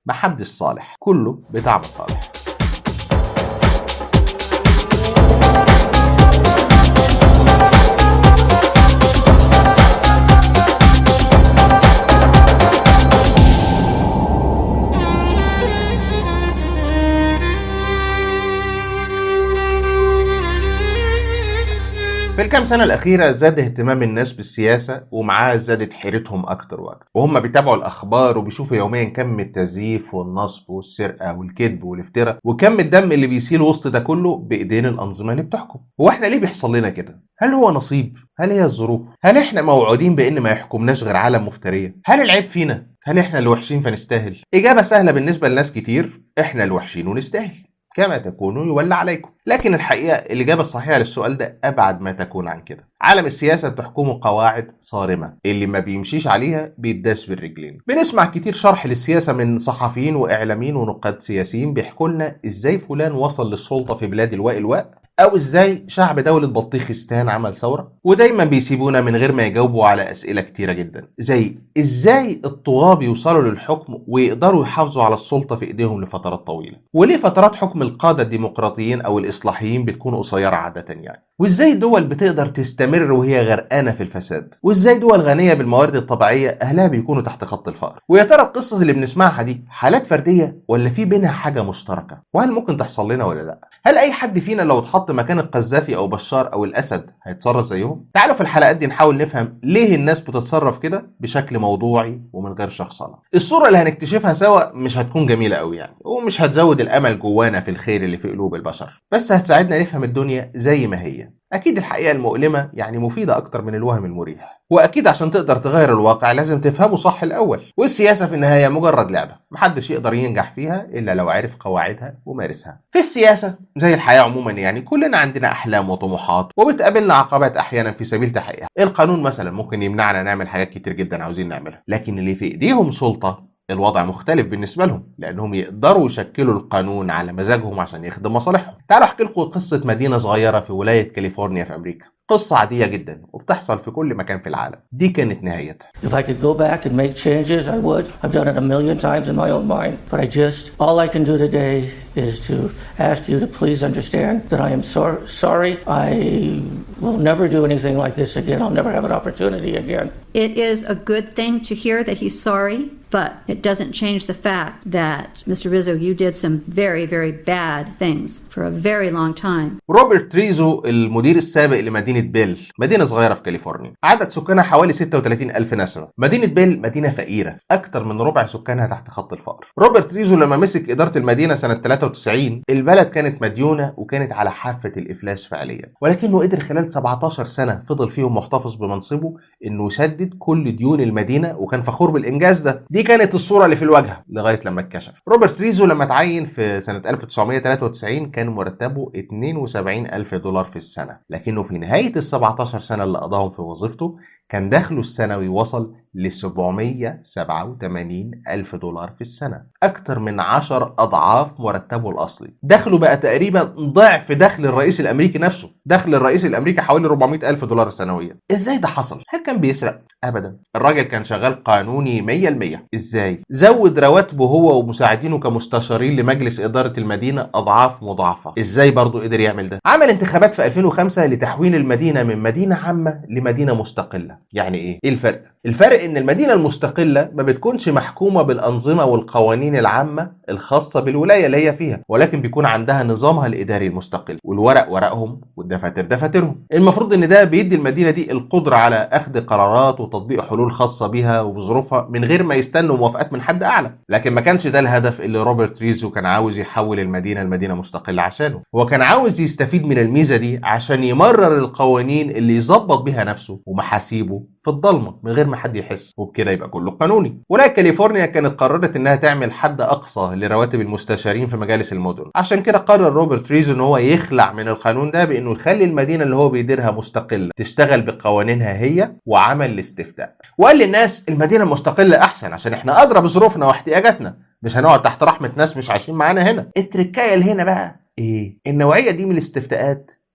محدش صالح كله بتاع مصالح في الكام سنة الأخيرة زاد اهتمام الناس بالسياسة ومعاها زادت حيرتهم أكتر وأكتر وهم بيتابعوا الأخبار وبيشوفوا يوميا كم التزييف والنصب والسرقة والكذب والافتراء وكم الدم اللي بيسيل وسط ده كله بإيدين الأنظمة اللي بتحكم هو إحنا ليه بيحصل لنا كده؟ هل هو نصيب؟ هل هي الظروف؟ هل إحنا موعودين بإن ما يحكمناش غير عالم مفترية؟ هل العيب فينا؟ هل إحنا اللي وحشين فنستاهل؟ إجابة سهلة بالنسبة لناس كتير إحنا اللي وحشين ونستاهل كما تكونوا يولى عليكم لكن الحقيقة الإجابة الصحيحة للسؤال ده أبعد ما تكون عن كده عالم السياسة بتحكمه قواعد صارمة اللي ما بيمشيش عليها بيداس بالرجلين بنسمع كتير شرح للسياسة من صحفيين وإعلاميين ونقاد سياسيين بيحكوا لنا إزاي فلان وصل للسلطة في بلاد الواء الواء او ازاي شعب دولة بطيخستان عمل ثورة ودايما بيسيبونا من غير ما يجاوبوا على اسئلة كتيرة جدا زي ازاي الطغاة بيوصلوا للحكم ويقدروا يحافظوا على السلطة في ايديهم لفترات طويلة وليه فترات حكم القادة الديمقراطيين او الاصلاحيين بتكون قصيرة عادة يعني وازاي دول بتقدر تستمر وهي غرقانة في الفساد وازاي دول غنية بالموارد الطبيعية اهلها بيكونوا تحت خط الفقر ويا ترى القصص اللي بنسمعها دي حالات فردية ولا في بينها حاجة مشتركة وهل ممكن تحصل لنا ولا لا هل اي حد فينا لو اتحط مكان القذافي او بشار او الاسد هيتصرف زيهم تعالوا في الحلقات دي نحاول نفهم ليه الناس بتتصرف كده بشكل موضوعي ومن غير شخصنه الصوره اللي هنكتشفها سوا مش هتكون جميله قوي يعني ومش هتزود الامل جوانا في الخير اللي في قلوب البشر بس هتساعدنا نفهم الدنيا زي ما هي أكيد الحقيقة المؤلمة يعني مفيدة أكتر من الوهم المريح وأكيد عشان تقدر تغير الواقع لازم تفهمه صح الأول والسياسة في النهاية مجرد لعبة محدش يقدر ينجح فيها إلا لو عرف قواعدها ومارسها في السياسة زي الحياة عموما يعني كلنا عندنا أحلام وطموحات وبتقابلنا عقبات أحيانا في سبيل تحقيقها القانون مثلا ممكن يمنعنا نعمل حاجات كتير جدا عاوزين نعملها لكن اللي في إيديهم سلطة الوضع مختلف بالنسبة لهم لأنهم يقدروا يشكلوا القانون على مزاجهم عشان يخدم مصالحهم تعالوا أحكي لكم قصة مدينة صغيرة في ولاية كاليفورنيا في أمريكا قصة عادية جدا وبتحصل في كل مكان في العالم دي كانت نهايتها If I could go back and make changes, I would. I've done it a million times in my own mind. But I just, all I can do today is to ask you to please understand that I am sor- sorry. I will never do anything like this again. I'll never have an opportunity again. It is a good thing to hear that he's sorry, but it doesn't change the fact that, Mr. Rizzo, you did some very, very bad things for a very long time. روبرت ريزو المدير السابق لمدينة بيل مدينة صغيرة في كاليفورنيا عدد سكانها حوالي 36 ألف نسمة مدينة بيل مدينة فقيرة أكتر من ربع سكانها تحت خط الفقر روبرت ريزو لما مسك إدارة المدينة سنة 93 البلد كانت مديونة وكانت على حافة الإفلاس فعليا ولكنه قدر خلال 17 سنة فضل فيهم محتفظ بمنصبه إنه يسدد كل ديون المدينة وكان فخور بالإنجاز ده دي كانت الصورة اللي في الواجهة لغاية لما اتكشف روبرت ريزو لما اتعين في سنة 1993 كان مرتبه 72 ألف دولار في السنة لكنه في نهاية ال 17 سنة اللي قضاهم في وظيفته كان دخله السنوي وصل ل 787 ألف دولار في السنة أكتر من 10 أضعاف مرتبه الأصلي دخله بقى تقريبا ضعف دخل الرئيس الأمريكي نفسه دخل الرئيس الأمريكي حوالي 400 ألف دولار سنويا إزاي ده حصل؟ هل كان بيسرق؟ أبدا الراجل كان شغال قانوني 100% إزاي؟ زود رواتبه هو ومساعدينه كمستشارين لمجلس إدارة المدينة أضعاف مضاعفة إزاي برضه قدر يعمل ده؟ عمل انتخابات في 2005 لتحويل المدينة من مدينة عامة لمدينة مستقلة يعني إيه؟ إيه الفرق؟ الفرق ان المدينه المستقله ما بتكونش محكومه بالانظمه والقوانين العامه الخاصه بالولايه اللي هي فيها ولكن بيكون عندها نظامها الاداري المستقل والورق ورقهم والدفاتر دفاترهم المفروض ان ده بيدي المدينه دي القدره على اخذ قرارات وتطبيق حلول خاصه بها وبظروفها من غير ما يستنوا موافقات من حد اعلى لكن ما كانش ده الهدف اللي روبرت ريزو كان عاوز يحول المدينه لمدينه مستقله عشانه هو كان عاوز يستفيد من الميزه دي عشان يمرر القوانين اللي يظبط بيها نفسه ومحاسيبه في الضلمه من غير ما حد يحس وبكده يبقى كله قانوني ولايه كاليفورنيا كانت قررت انها تعمل حد اقصى لرواتب المستشارين في مجالس المدن عشان كده قرر روبرت ريزو ان هو يخلع من القانون ده بانه يخلي المدينه اللي هو بيديرها مستقله تشتغل بقوانينها هي وعمل الاستفتاء وقال للناس المدينه المستقله احسن عشان احنا ادرى بظروفنا واحتياجاتنا مش هنقعد تحت رحمه ناس مش عايشين معانا هنا التركايه اللي هنا بقى ايه النوعيه دي من الاستفتاءات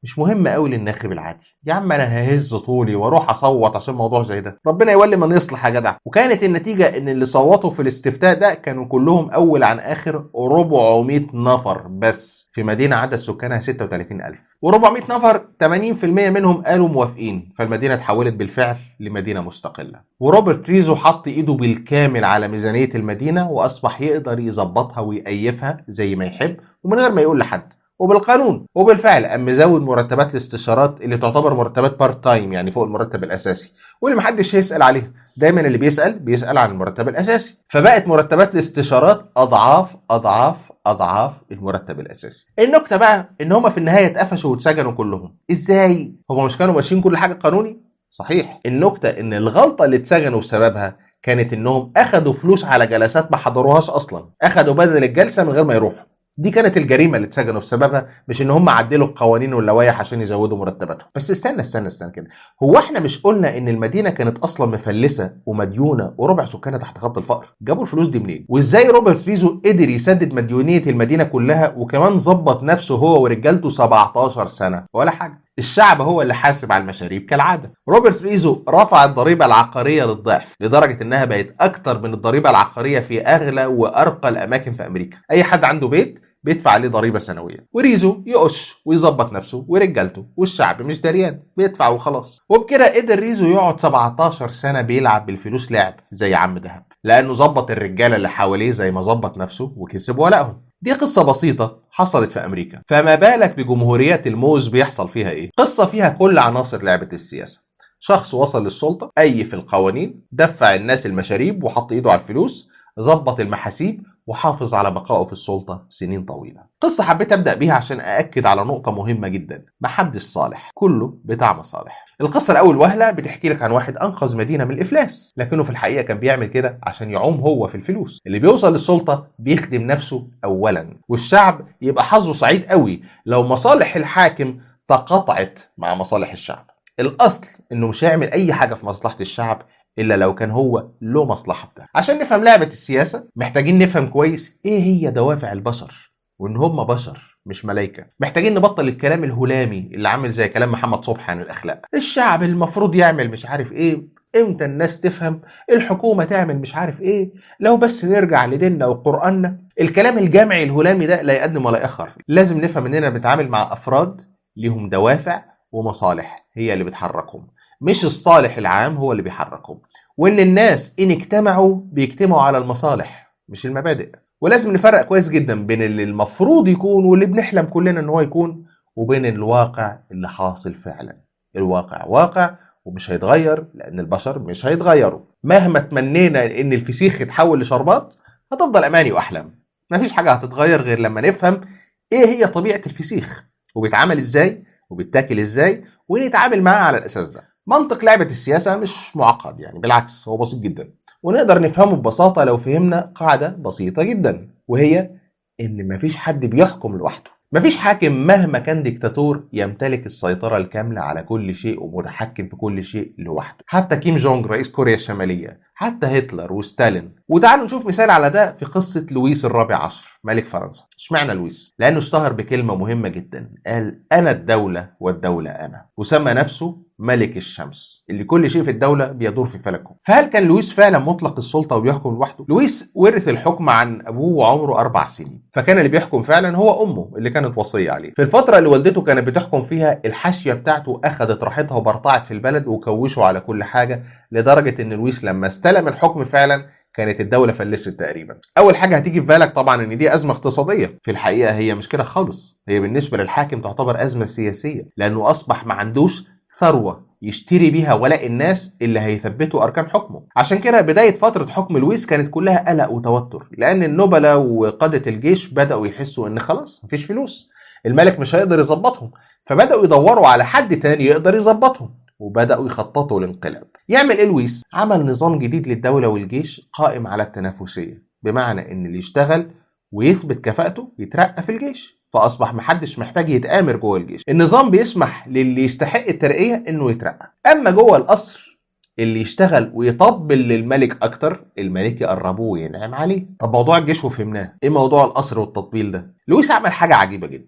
مش مهم قوي للناخب العادي يا عم انا ههز طولي واروح اصوت عشان موضوع زي ده ربنا يولي من يصلح يا جدع وكانت النتيجه ان اللي صوتوا في الاستفتاء ده كانوا كلهم اول عن اخر 400 نفر بس في مدينه عدد سكانها 36000 و400 نفر 80% منهم قالوا موافقين فالمدينه اتحولت بالفعل لمدينه مستقله وروبرت ريزو حط ايده بالكامل على ميزانيه المدينه واصبح يقدر يظبطها ويقيفها زي ما يحب ومن غير ما يقول لحد وبالقانون وبالفعل قام مزود مرتبات الاستشارات اللي تعتبر مرتبات بارت تايم يعني فوق المرتب الاساسي واللي محدش هيسال عليها دايما اللي بيسال بيسال عن المرتب الاساسي فبقت مرتبات الاستشارات اضعاف اضعاف اضعاف المرتب الاساسي النكته بقى ان هما في النهايه اتقفشوا واتسجنوا كلهم ازاي هما مش كانوا ماشيين كل حاجه قانوني صحيح النكته ان الغلطه اللي اتسجنوا بسببها كانت انهم اخدوا فلوس على جلسات ما حضروهاش اصلا اخدوا بدل الجلسه من غير ما يروحوا دي كانت الجريمه اللي اتسجنوا بسببها مش ان هم عدلوا القوانين واللوائح عشان يزودوا مرتباتهم بس استنى استنى استنى كده هو احنا مش قلنا ان المدينه كانت اصلا مفلسه ومديونه وربع سكانها تحت خط الفقر جابوا الفلوس دي منين وازاي روبرت ريزو قدر يسدد مديونيه المدينه كلها وكمان ظبط نفسه هو ورجالته 17 سنه ولا حاجه الشعب هو اللي حاسب على المشاريب كالعاده روبرت ريزو رفع الضريبه العقاريه للضعف لدرجه انها بقت اكتر من الضريبه العقاريه في اغلى وارقى الاماكن في امريكا اي حد عنده بيت بيدفع عليه ضريبه سنويه وريزو يقش ويظبط نفسه ورجالته والشعب مش دريان بيدفع وخلاص وبكده قدر ريزو يقعد 17 سنه بيلعب بالفلوس لعب زي عم دهب لانه ظبط الرجاله اللي حواليه زي ما ظبط نفسه وكسب ولائهم دي قصة بسيطة حصلت في أمريكا فما بالك بجمهوريات الموز بيحصل فيها إيه قصة فيها كل عناصر لعبة السياسة شخص وصل للسلطة أيف القوانين دفع الناس المشاريب وحط إيده على الفلوس ظبط المحاسيب وحافظ على بقائه في السلطة سنين طويلة قصة حبيت أبدأ بيها عشان أأكد على نقطة مهمة جدا محدش صالح كله بتاع مصالح القصة الأول وهلة بتحكي لك عن واحد أنقذ مدينة من الإفلاس لكنه في الحقيقة كان بيعمل كده عشان يعوم هو في الفلوس اللي بيوصل للسلطة بيخدم نفسه أولا والشعب يبقى حظه سعيد قوي لو مصالح الحاكم تقاطعت مع مصالح الشعب الأصل إنه مش هيعمل أي حاجة في مصلحة الشعب الا لو كان هو له مصلحه بتاعه عشان نفهم لعبه السياسه محتاجين نفهم كويس ايه هي دوافع البشر وان هم بشر مش ملايكه محتاجين نبطل الكلام الهلامي اللي عامل زي كلام محمد صبحي عن الاخلاق الشعب المفروض يعمل مش عارف ايه امتى الناس تفهم الحكومه تعمل مش عارف ايه لو بس نرجع لديننا وقراننا الكلام الجامعي الهلامي ده لا يقدم ولا ياخر لازم نفهم اننا بنتعامل مع افراد ليهم دوافع ومصالح هي اللي بتحركهم مش الصالح العام هو اللي بيحركهم وان الناس ان اجتمعوا بيجتمعوا على المصالح مش المبادئ ولازم نفرق كويس جدا بين اللي المفروض يكون واللي بنحلم كلنا ان هو يكون وبين الواقع اللي حاصل فعلا الواقع واقع ومش هيتغير لان البشر مش هيتغيروا مهما تمنينا ان الفسيخ يتحول لشربات هتفضل اماني واحلام مفيش حاجه هتتغير غير لما نفهم ايه هي طبيعه الفسيخ وبيتعمل ازاي وبيتاكل ازاي ونتعامل معاه على الاساس ده منطق لعبة السياسة مش معقد يعني بالعكس هو بسيط جدا ونقدر نفهمه ببساطة لو فهمنا قاعدة بسيطة جدا وهي إن مفيش حد بيحكم لوحده مفيش حاكم مهما كان ديكتاتور يمتلك السيطرة الكاملة على كل شيء ومتحكم في كل شيء لوحده حتى كيم جونج رئيس كوريا الشمالية حتى هتلر وستالين وتعالوا نشوف مثال على ده في قصة لويس الرابع عشر ملك فرنسا اشمعنى لويس لأنه اشتهر بكلمة مهمة جدا قال أنا الدولة والدولة أنا وسمى نفسه ملك الشمس اللي كل شيء في الدولة بيدور في فلكه فهل كان لويس فعلا مطلق السلطة وبيحكم لوحده؟ لويس ورث الحكم عن أبوه وعمره أربع سنين فكان اللي بيحكم فعلا هو أمه اللي كانت وصية عليه في الفترة اللي والدته كانت بتحكم فيها الحاشية بتاعته أخذت راحتها وبرطعت في البلد وكوشوا على كل حاجة لدرجة إن لويس لما استلم الحكم فعلا كانت الدولة فلست تقريبا. أول حاجة هتيجي في بالك طبعا إن دي أزمة اقتصادية، في الحقيقة هي مش كده خالص، هي بالنسبة للحاكم تعتبر أزمة سياسية، لأنه أصبح ما عندوش ثروة يشتري بيها ولاء الناس اللي هيثبتوا اركان حكمه عشان كده بدايه فتره حكم لويس كانت كلها قلق وتوتر لان النبلاء وقاده الجيش بداوا يحسوا ان خلاص مفيش فلوس الملك مش هيقدر يظبطهم فبداوا يدوروا على حد تاني يقدر يظبطهم وبداوا يخططوا للانقلاب يعمل ايه لويس عمل نظام جديد للدوله والجيش قائم على التنافسيه بمعنى ان اللي يشتغل ويثبت كفاءته يترقى في الجيش فاصبح محدش محتاج يتامر جوه الجيش النظام بيسمح للي يستحق الترقيه انه يترقى اما جوه القصر اللي يشتغل ويطبل للملك اكتر الملك يقربه وينعم عليه طب موضوع الجيش وفهمناه ايه موضوع القصر والتطبيل ده لويس عمل حاجه عجيبه جدا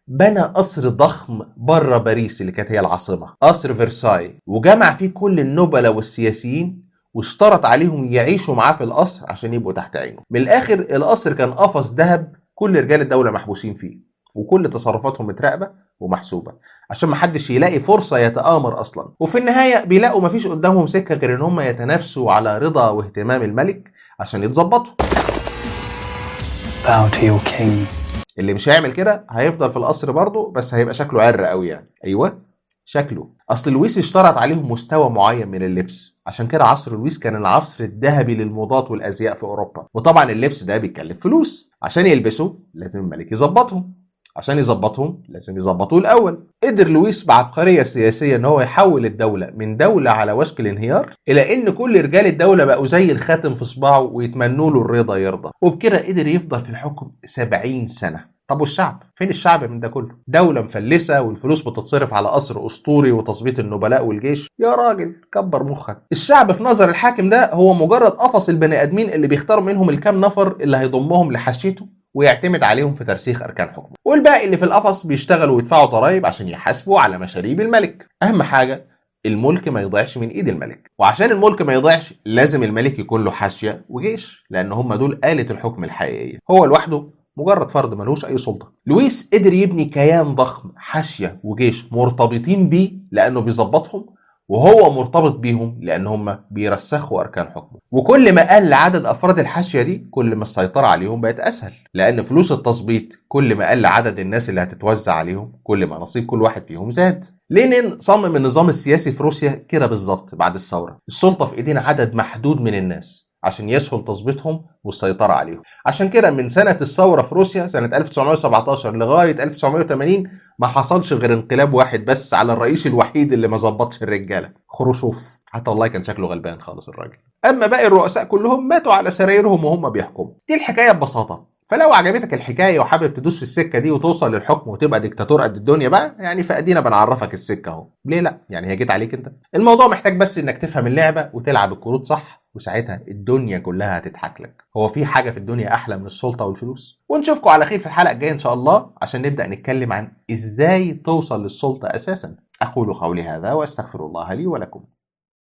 بنى قصر ضخم بره باريس اللي كانت هي العاصمة قصر فرساي وجمع فيه كل النبلاء والسياسيين واشترط عليهم يعيشوا معاه في القصر عشان يبقوا تحت عينه من الآخر القصر كان قفص ذهب كل رجال الدولة محبوسين فيه وكل تصرفاتهم متراقبة ومحسوبة عشان محدش يلاقي فرصة يتآمر أصلا وفي النهاية بيلاقوا مفيش قدامهم سكة غير إن هم يتنافسوا على رضا واهتمام الملك عشان يتظبطوا Bow to your king. اللي مش هيعمل كده هيفضل في القصر برضه بس هيبقى شكله عر قوي يعني ايوه شكله اصل لويس اشترط عليهم مستوى معين من اللبس عشان كده عصر لويس كان العصر الذهبي للموضات والازياء في اوروبا وطبعا اللبس ده بيكلف فلوس عشان يلبسوا لازم الملك يظبطهم عشان يظبطهم لازم يظبطوه الاول قدر لويس بعبقريه سياسيه ان هو يحول الدوله من دوله على وشك الانهيار الى ان كل رجال الدوله بقوا زي الخاتم في صباعه ويتمنوا له الرضا يرضى وبكده قدر يفضل في الحكم 70 سنه طب والشعب فين الشعب من ده كله دولة مفلسة والفلوس بتتصرف على قصر أسطوري وتظبيط النبلاء والجيش يا راجل كبر مخك الشعب في نظر الحاكم ده هو مجرد قفص البني آدمين اللي بيختار منهم الكام نفر اللي هيضمهم لحاشيته ويعتمد عليهم في ترسيخ اركان حكمه والباقي اللي في القفص بيشتغلوا ويدفعوا ضرائب عشان يحاسبوا على مشاريب الملك اهم حاجه الملك ما يضيعش من ايد الملك وعشان الملك ما يضيعش لازم الملك يكون له حاشيه وجيش لان هم دول آلة الحكم الحقيقيه هو لوحده مجرد فرد ملوش اي سلطه لويس قدر يبني كيان ضخم حاشيه وجيش مرتبطين بيه لانه بيظبطهم وهو مرتبط بيهم لان هم بيرسخوا اركان حكمه وكل ما قل عدد افراد الحاشيه دي كل ما السيطره عليهم بقت اسهل لان فلوس التظبيط كل ما قل عدد الناس اللي هتتوزع عليهم كل ما نصيب كل واحد فيهم زاد لينين صمم النظام السياسي في روسيا كده بالظبط بعد الثوره السلطه في ايدين عدد محدود من الناس عشان يسهل تظبيطهم والسيطرة عليهم عشان كده من سنة الثورة في روسيا سنة 1917 لغاية 1980 ما حصلش غير انقلاب واحد بس على الرئيس الوحيد اللي ما ظبطش الرجالة خروشوف حتى والله كان شكله غلبان خالص الراجل أما باقي الرؤساء كلهم ماتوا على سرايرهم وهم بيحكموا دي الحكاية ببساطة فلو عجبتك الحكايه وحابب تدوس في السكه دي وتوصل للحكم وتبقى ديكتاتور قد الدنيا بقى يعني فادينا بنعرفك السكه اهو ليه لا يعني هي جيت عليك انت الموضوع محتاج بس انك تفهم اللعبه وتلعب الكروت صح وساعتها الدنيا كلها هتضحك لك هو في حاجه في الدنيا احلى من السلطه والفلوس ونشوفكم على خير في الحلقه الجايه ان شاء الله عشان نبدا نتكلم عن ازاي توصل للسلطه اساسا اقول قولي هذا واستغفر الله لي ولكم